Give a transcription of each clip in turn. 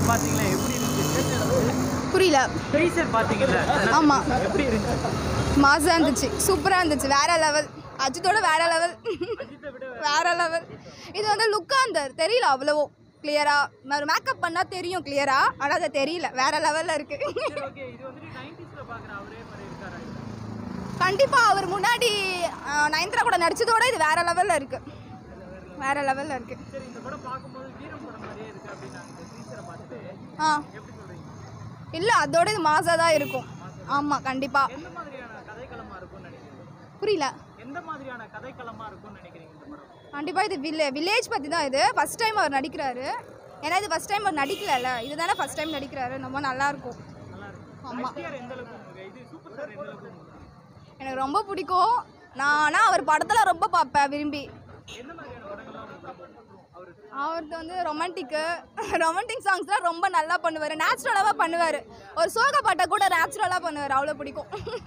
ட்ரீசர் பாத்தீங்களா எப்படி இருந்துச்சு புரியல ட்ரீசர் பாத்தீங்கல்ல ஆமா. எப்படி இருந்துச்சு மாசாக இருந்துச்சு சூப்பராக இருந்துச்சு வேற லெவல் அஜித்தோட வேற லெவல் வேற லெவல் இது வந்து லுக்காந்தர் தெரியல அவ்வளவோ கிளியரா ஒரு மேக்கப் பண்ணால் தெரியும் கிளியரா ஆனால் அது தெரியல வேற லெவலில் இருக்கு ஓகே இது வந்துட்டு நைன்டிஸ்ல பாக்குற அவரே மாதிரி இருக்காரா கண்டிப்பாக அவர் முன்னாடி அஹ், நயன்தாரா கூட நடிச்சதோட இது வேற லெவலில் இருக்கு வேற லெவலில் இருக்கு சரி இந்த படம் பார்க்கும்போது வீரம் படம் மாதிரியே இருக்கு அப்படின்னாங்க இந்த ட்ரீசரை பார்த்துட்டு ஆ எப்படி சொல்றீங்க இல்லை அதோட இது மாசாக தான் இருக்கும் ஆமாம் கண்டிப்பாக எந்த மாதிரியான கதைக்களமா இருக்கும்னு நினைக்கிறீங்க புரியல எந்த மாதிரியான கதைக்களமா இருக்கும்னு நினைக்கிறீங்க இந்த படம் கண்டிப்பாக இது வில்லே வில்லேஜ் பற்றி தான் இது ஃபஸ்ட் டைம் அவர் நடிக்கிறாரு ஏன்னா இது ஃபஸ்ட் டைம் அவர் நடிக்கலல்ல இதுதானே ஃபஸ்ட் டைம் நடிக்கிறாரு ரொம்ப நல்லா இருக்கும் நல்லா இருக்கும் ஆமா. எஸ்டிஆர் எந்த அளவுக்கு உங்களுக்கு இது சூப்பர் ஸ்டார் எந்த அளவுக்கு உங்களுக்கு எனக்கு ரொம்ப பிடிக்கும் நான் ஆனால் அவர் படத்தில் ரொம்ப பார்ப்பேன் விரும்பி எந்த மாதிரியான படங்கள்லாம் உங்களுக்கு ரொம்ப பிடிக்கும் அவரு அவருக்கு வந்து ரொமான்டிக்கு ரொமான்டிக் சாங்ஸ்லாம் ரொம்ப நல்லா பண்ணுவார் நேச்சுரலாக பண்ணுவார் ஒரு சோக பாட்டை கூட நேச்சுரலாக பண்ணுவார் அவ்வளோ பிடிக்கும்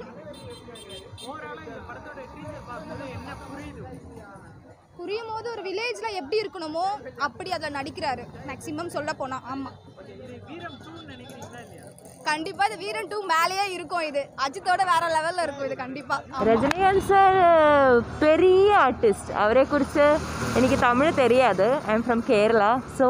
ஓவராலா இந்த படத்தோட ட்ரீசர் பார்க்கும்போது என்ன புரியுது புரியும் போது ஒரு வில்லேஜில் எப்படி இருக்கணுமோ அப்படி அதில் நடிக்கிறாரு மேக்ஸிமம் சொல்ல போனால் ஆமாம் இது வீரம் டூன்னு நினைக்கிறீங்களா இல்லையா கண்டிப்பாக இது வீரன் டூ மேலேயே இருக்கும் இது அஜித்தோட வேற லெவலில் இருக்கும் இது கண்டிப்பாக രജനീകാന്ത് സാർ പെരിയ ആർട്ടിസ്റ്റ് അവരെക്കുറിച്ച് എനിക്ക് തമിഴ് தெரியாது I am from Kerala so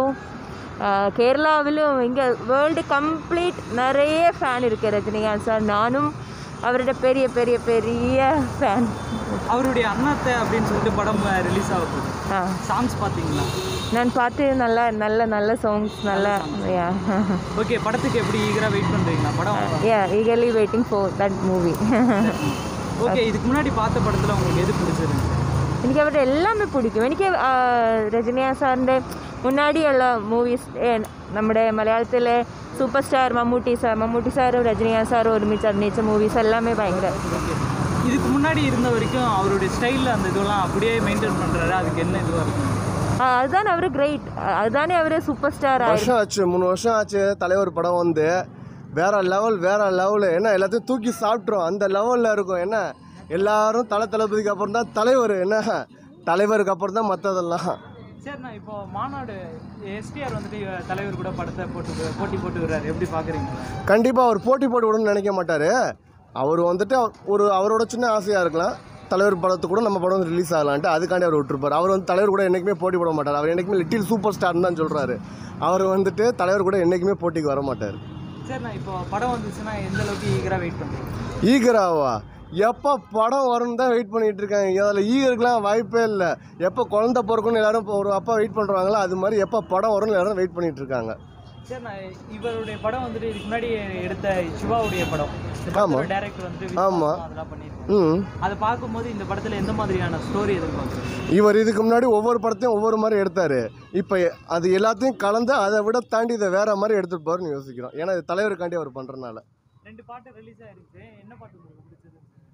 கேரளாவிலும் இங்கே வேர்ல்டு கம்ப்ளீட் நிறைய ஃபேன் இருக்கு ரஜினிகாந்த் சார் நானும் அவரோட பெரிய பெரிய பெரிய ஃபேன் அவருடைய அண்ணாத்தை அப்படின்னு சொல்லிட்டு படம் ரிலீஸ் ஆக போகுது ஆ சாங்ஸ் பார்த்தீங்களா நான் பார்த்து நல்ல நல்ல நல்ல சாங்ஸ் நல்ல யா ஓகே படத்துக்கு எப்படி ஈகராக வெயிட் பண்ணுறீங்களா படம் yeah eagerly waiting for that movie okay இதுக்கு முன்னாடி பார்த்த படத்தில் உங்களுக்கு எது பிடிச்சிருந்துச்சு എനിക്ക് അവരുടെ എല്ലാമേ പിടിക്കും എനിക്ക് ആ, രജനികാ സാറിൻ്റെ മുന്നാടിയുള്ള മൂവീസ് നമ്മുടെ മലയാളത്തിലെ super star Mammootty sir Mammootty സാറും രജനികാന്ത് സാറും ഒരുമിച്ച് അഭിനയിച്ച മൂവീസ് എല്ലാമേ ഭയങ്കര இதுக்கு முன்னாடி இருந்த வரைக்கும் அவருடைய ஸ்டைலில் அந்த இதெல்லாம் அப்படியே மெயின்டைன் பண்ணுறாரு அதுக்கு என்ன இதுவாக இருக்கும் ആ, அதுதானே அவர் கிரேட் அதுதானே அவர் சூப்பர் ஸ்டார் ஆயிருக்கு வருஷம் ஆச்சு மூணு வருஷம் ஆச்சு தலைவர் படம் வந்து வேற லெவல் வேற லெவல் என்ன எல்லாத்தையும் தூக்கி சாப்பிட்ரும் அந்த லெவலில் இருக்கும் என்ன எல்லாரும் தலை தளபதிக்கு அப்புறம் தான் தலைவர் என்ன தலைவருக்கு அப்புறம் தான் மற்றதெல்லாம் சரிண்ணா இப்போ மாநாடு எஸ்டிஆர் வந்துட்டு தலைவர் கூட படத்தை போட்டு போட்டி போட்டு வர்றாரு எப்படி பார்க்குறீங்க கண்டிப்பாக அவர் போட்டி போட்டு விடணும்னு நினைக்க மாட்டார் அவர் வந்துட்டு அவர்- ஒரு அவரோட சின்ன ஆசையாக இருக்கலாம் தலைவர் படத்து கூட நம்ம படம் ரிலீஸ் ஆகலான்ட்டு அதுக்காண்டி அவர் விட்டுருப்பார் அவர் வந்து தலைவர் கூட என்றைக்குமே போட்டி போட மாட்டார் அவர் என்றைக்குமே லிட்டில் சூப்பர் ஸ்டார்னு தான் சொல்கிறாரு அவர் வந்துட்டு தலைவர் கூட என்றைக்குமே போட்டிக்கு வர மாட்டார் சரிண்ணா இப்போ படம் வந்துச்சுன்னா எந்த அளவுக்கு ஈகராக வெயிட் பண்ணுறீங்க ஈகராவா எப்போ படம் வரும்னு தான் வெயிட் பண்ணிட்டு இருக்காங்க அதில் ஈகருக்குலாம் வாய்ப்பே இல்லை எப்போ குழந்த பிறக்கும்னு எல்லாரும் இப்போ ஒரு அப்பா வெயிட் பண்ணுறாங்களோ அது மாதிரி எப்போ படம் வரும்னு எல்லாரும் வெயிட் பண்ணிட்டு இருக்காங்க சரிண்ணா இவருடைய படம் வந்துட்டு இதுக்கு முன்னாடி எடுத்த சிவாவுடைய படம் ஆமா. டேரக்டர் வந்துட்டு ஆமா. விஸ்வாசம் அதெல்லாம் பண்ணியிருக்காரு ம் அதை பார்க்கும்போது இந்த படத்தில் எந்த மாதிரியான ஸ்டோரி எதிர்பார்க்குறீங்க இவர் இதுக்கு முன்னாடி ஒவ்வொரு படத்தையும் ஒவ்வொரு மாதிரி எடுத்தார் இப்போ அது எல்லாத்தையும் கலந்து அதை விட தாண்டி இதை வேற மாதிரி எடுத்துட்டு போறன்னு யோசிக்கிறோம் ஏன்னா இது தலைவருக்காண்டி அவர் பண்ணுறனால ரெண்டு பாட்டு ரிலீஸ் ஆயிருக்கு என்ன பாட்டு உங்களுக்கு பிடிச்சது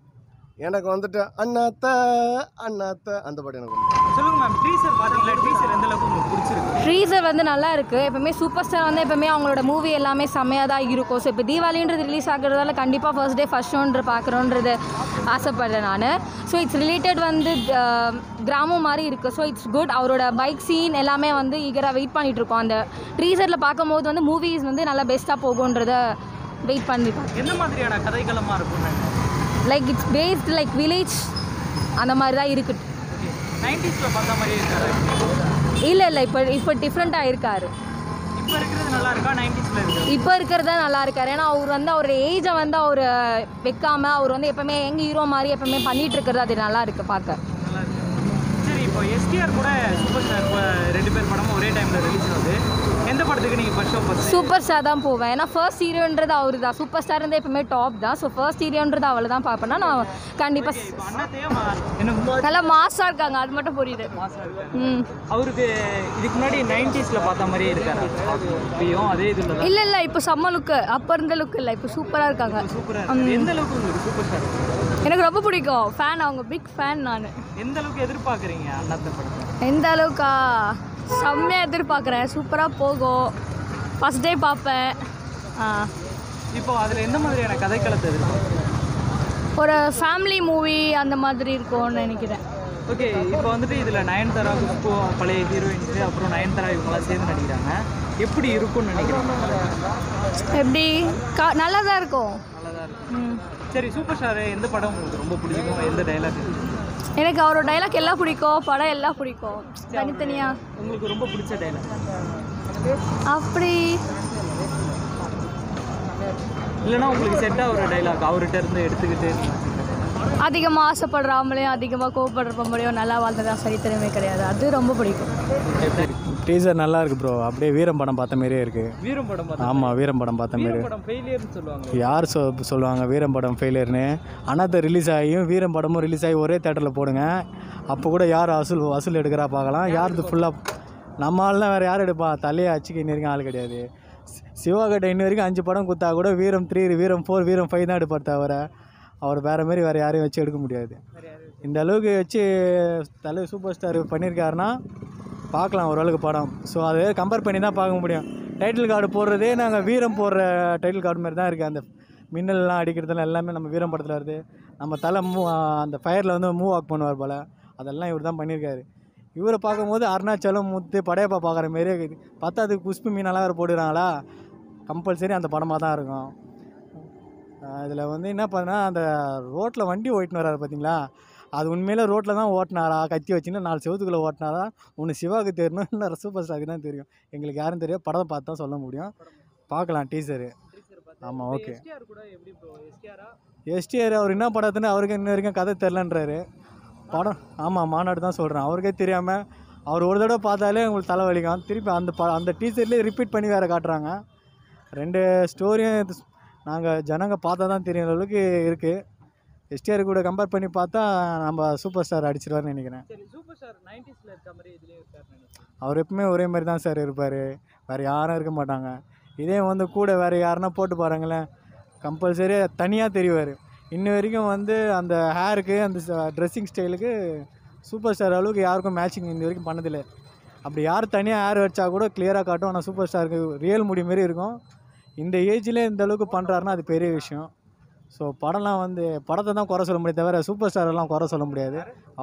எனக்கு வந்துட்டு அண்ணாத்த அண்ணாத்த அந்த பாட்டு எனக்கு ரொம்ப பிடிக்கும். சொல்லுங்க மேம் டீசர் பார்த்தீங்களா டீசர் எந்த அளவுக்கு உங்களுக்கு பிடிச்சிருக்கு ட்ரீசர் வந்து நல்லா இருக்குது எப்பவுமே சூப்பர் ஸ்டார் வந்து எப்பவுமே அவங்களோட மூவி எல்லாமே செம்மையாக தான் இருக்கும் ஸோ இப்போ தீபாவளின்றது ரிலீஸ் ஆகுறதால கண்டிப்பாக ஃபர்ஸ்ட் டே ஃபர்ஸ்ட் ஷோன்ற பார்க்குறோன்றது ஆசைப்படுறேன் நான் ஸோ இட்ஸ் ரிலேட்டட் வந்து அஹ், கிராமம் மாதிரி இருக்குது ஸோ இட்ஸ் குட் அவரோட பைக் சீன் எல்லாமே வந்து ஈகராக வெயிட் பண்ணிட்டு இருக்கோம் அந்த ட்ரீசரில் பார்க்கும்போது வந்து மூவிஸ் வந்து நல்லா பெஸ்ட்டாக போகுன்றத வெயிட் பண்ணி எந்த மாதிரியான கதைக்களமாக இருக்கும் like it's based like village அந்த மாதிரி தான் இருக்குது ஓகே நைன்டிஸில் பார்த்த மாதிரியே இருக்காரு இல்லை இல்லை இப்போ இப்போ டிஃப்ரெண்ட்டாக இருக்காரு இப்போ இருக்கிறது நல்லா இருக்கா நைன்டிஸில் இருக்கு இப்போ இருக்கிறதா நல்லா இருக்காரு ஏன்னா அவர் வந்து அவர் ஏஜை வந்து அவர் வைக்காம அவர் வந்து எப்பவுமே எங்க ஹீரோ மாதிரி எப்பவுமே பண்ணிட்டு இருக்கிறது அது நல்லா இருக்கு பார்க்க நல்லா இருக்கு சரி இப்போ எஸ்டிஆர் கூட சூப்பர் ஸ்டார் இப்போ ரெண்டு பேர் படமும் ஒரே டைமில் ரிலீஸ் ஆகுது எந்த படத்துக்கு நீங்கள் first show first super star தான் போவேன் ஏன்னா ஃபர்ஸ்ட் ஹீரோன்றது அவர் தான் சூப்பர் ஸ்டார் வந்து எப்பவுமே டாப் தான் ஸோ ஃபர்ஸ்ட் ஹீரோன்றது அவளை தான் பார்ப்பேன்னா நான் கண்டிப்பாக இப்போ அண்ணாத்தையும் என்ன நல்லா மாஸாக இருக்காங்க அது மட்டும் புரியுது மாசம் இருக்கு ம் அவருக்கு இதுக்கு முன்னாடி நைன்டிஸில் பார்த்த மாதிரியே இருக்காரு இப்பயும் அதே இதில் தான் இல்லை இல்லை இப்போ செம்ம லுக்கு அப்போ இருந்த லுக் இல்லை இப்போ சூப்பராக இருக்காங்க சூப்பராக இருக்கு எந்த அளவுக்கு உங்களுக்கு சூப்பர் ஸ்டார் எனக்கு ரொம்ப பிடிக்கும் ஃபேன் அவங்க பிக் ஃபேன் நான் எந்த அளவுக்கு எதிர்பார்க்குறீங்க அண்ணாத்த படத்தை எந்த அளவுக்கா செம்மையாக எதிர்பார்க்குறேன் சூப்பராக போகும் ஃபஸ்ட் டே பார்ப்பேன் ஆ. இப்போ அதில் எந்த மாதிரியான கதைக்களத்தை எதிர்பார்க்குறீங்க ஒரு ஃபேமிலி மூவி அந்த மாதிரி இருக்கும்னு நினைக்கிறேன் ஓகே இப்போ வந்துட்டு இதில் நயன்தாரா குஷ்பு பழைய ஹீரோயின்ஸு அப்புறம் நயன்தாரா இவங்கெல்லாம் சேர்ந்து நடிக்கிறாங்க எப்படி இருக்கும்னு நினைக்கிறீங்க எப்படி கா நல்லா தான் இருக்கும் நல்லா தான் இருக்கும் சரி சூப்பர் ஸ்டார் எந்த படம் உங்களுக்கு ரொம்ப பிடிக்கும் எந்த டைலாக் எனக்கு அவரோட டைலாக் எல்லாம் பிடிக்கும் படம் எல்லாம் பிடிக்கும் தனித்தனியாக உங்களுக்கு ரொம்ப பிடிச்ச டைலாக் அப்படி இல்லைன்னா உங்களுக்கு செட் ஆகிற டைலாக் அவர்கிட்ட இருந்து எடுத்துக்கிட்டு அதிகமாக ஆசைப்படுறாமலையும் அதிகமாக கோவப்படுற பொம்பளையும் நல்லா வாழ்ந்ததா சரித்திரமே கிடையாது அது ரொம்ப பிடிக்கும் டீசர் நல்லா இருக்கு ப்ரோ அப்படியே வீரம் படம் பார்த்த மாதிரியே இருக்கு வீரம் படம் பார்த்தா ஆமாம் வீரம் படம் பார்த்த மாதிரி வீரம் படம் ஃபெயிலியர்னு சொல்லுவாங்க யார் சொ சொல்லுவாங்க வீரம் படம் ஃபெயிலியர்னு அனாத்த ரிலீஸ் ஆகியும் வீரம் படமும் ரிலீஸ் ஆகி ஒரே தேட்டரில் போடுங்க அப்போ கூட யார் வசூல் வசூல் எடுக்கிறா பார்க்கலாம் யாருக்கு ஃபுல்லாக நம்ம ஆள் தான் வேறு யார் எடுப்பா தலையை அச்சுக்கு இன்ன வரைக்கும் ஆள் கிடையாது சி- சிவா கிட்ட இன்ன வரைக்கும் அஞ்சு படம் கொடுத்தா கூட வீரம் த்ரீ வீரம் ஃபோர் வீரம் ஃபைவ் தான் எடுப்பார் தவிர அவர் வேறு மாதிரி வேறு யாரையும் வச்சு எடுக்க முடியாது இந்த அளவுக்கு வச்சு தலை சூப்பர் ஸ்டார் பண்ணியிருக்காருன்னா பார்க்கலாம் ஓரளவுக்கு படம் ஸோ அதை கம்பேர் பண்ணி தான் பார்க்க முடியும் டைட்டில் கார்டு போடுறதே நாங்கள் வீரம் போடுற டைட்டில் கார்டு மாதிரி தான் இருக்குது அந்த மின்னல்லாம் அடிக்கிறதுல எல்லாமே நம்ம வீரம் படத்தில் வருது நம்ம தலை மூ அந்த ஃபயரில் வந்து மூவ் வாக் பண்ணுவார் போல் அதெல்லாம் இவர் தான் பண்ணியிருக்காரு இவரை பார்க்கும்போது அருணாச்சலம் முத்து படையப்பா பார்க்குற மாரியே இருக்குது பத்தாதுக்கு குஷ்பு மீனெல்லாம் வேறு போடுறாங்களா கம்பல்சரி அந்த படமாக தான் இருக்கும் இதில் வந்து என்ன பண்ணா அந்த ரோட்டில் வண்டி ஓட்டின்னு வர்றாரு பார்த்தீங்களா அது உண்மையிலே ரோட்டில் தான் ஓட்டினாரா கத்தி வச்சுன்னு நாலு செவத்துக்குள்ளே ஓட்டினாரா ஒன்று சிவாவுக்கு தெரியணும் இல்லை சூப்பர் ஸ்டாருக்கு தான் தெரியும் எங்களுக்கு யாரும் தெரியும் படம் பார்த்து தான் சொல்ல முடியும் பார்க்கலாம் டீசரு ஆமாம் ஓகே எஸ்டிஆர் கூட எப்படி ப்ரோ எஸ்டிஆரா எஸ்டிஆர் அவர் என்ன படத்துன்னு அவருக்கு இன்ன வரைக்கும் கதை தெரிலன்றாரு படம் ஆமாம் மாநாடு தான் சொல்கிறேன் அவருக்கே தெரியாமல் அவர் ஒரு தடவை பார்த்தாலே உங்களுக்கு தலைவலிக்கும் திருப்பி அந்த ப அந்த டீச்சர்லேயே ரிப்பீட் பண்ணி வேறு காட்டுறாங்க ரெண்டு ஸ்டோரியும் நாங்கள் ஜனங்க பார்த்தா தான் தெரியும் அளவுக்கு இருக்குது எஸ்டிஆர் கூட கம்பேர் பண்ணி பார்த்தா நம்ம சூப்பர் ஸ்டார் அடிச்சிருவாருன்னு நினைக்கிறேன் சரி சூப்பர் ஸ்டார் நைன்டிஸ்ல இருக்க மாதிரி இதுலயும் இருக்காரு நினைக்கிறேன் அவர் எப்பவுமே ஒரே மாதிரி தான் சார் இருப்பார் வேறு யாரும் இருக்க மாட்டாங்க இதே வந்து கூட வேறு யாருன்னா போட்டு பாருங்களேன் கம்பல்சரியாக தனியாக தெரிவார் இன்ன வரைக்கும் வந்து அந்த ஹேருக்கு அந்த ட்ரெஸ்ஸிங் ஸ்டைலுக்கு சூப்பர் ஸ்டார் அளவுக்கு யாருக்கும் மேட்சிங் இந்த வரைக்கும் பண்ணதில்லை அப்படி யார் தனியாக ஹேர் வச்சா கூட கிளியராக காட்டும் ஆனால் சூப்பர் ஸ்டாருக்கு ரியல் முடி மாரி இருக்கும் இந்த ஏஜ்லேயே இந்த அளவுக்கு பண்ணுறாருன்னா அது பெரிய விஷயம் ஸோ படம்லாம் வந்து படத்தை தான் குறை சொல்ல முடியும் தவிர சூப்பர் ஸ்டாரெல்லாம் குறை சொல்ல முடியாது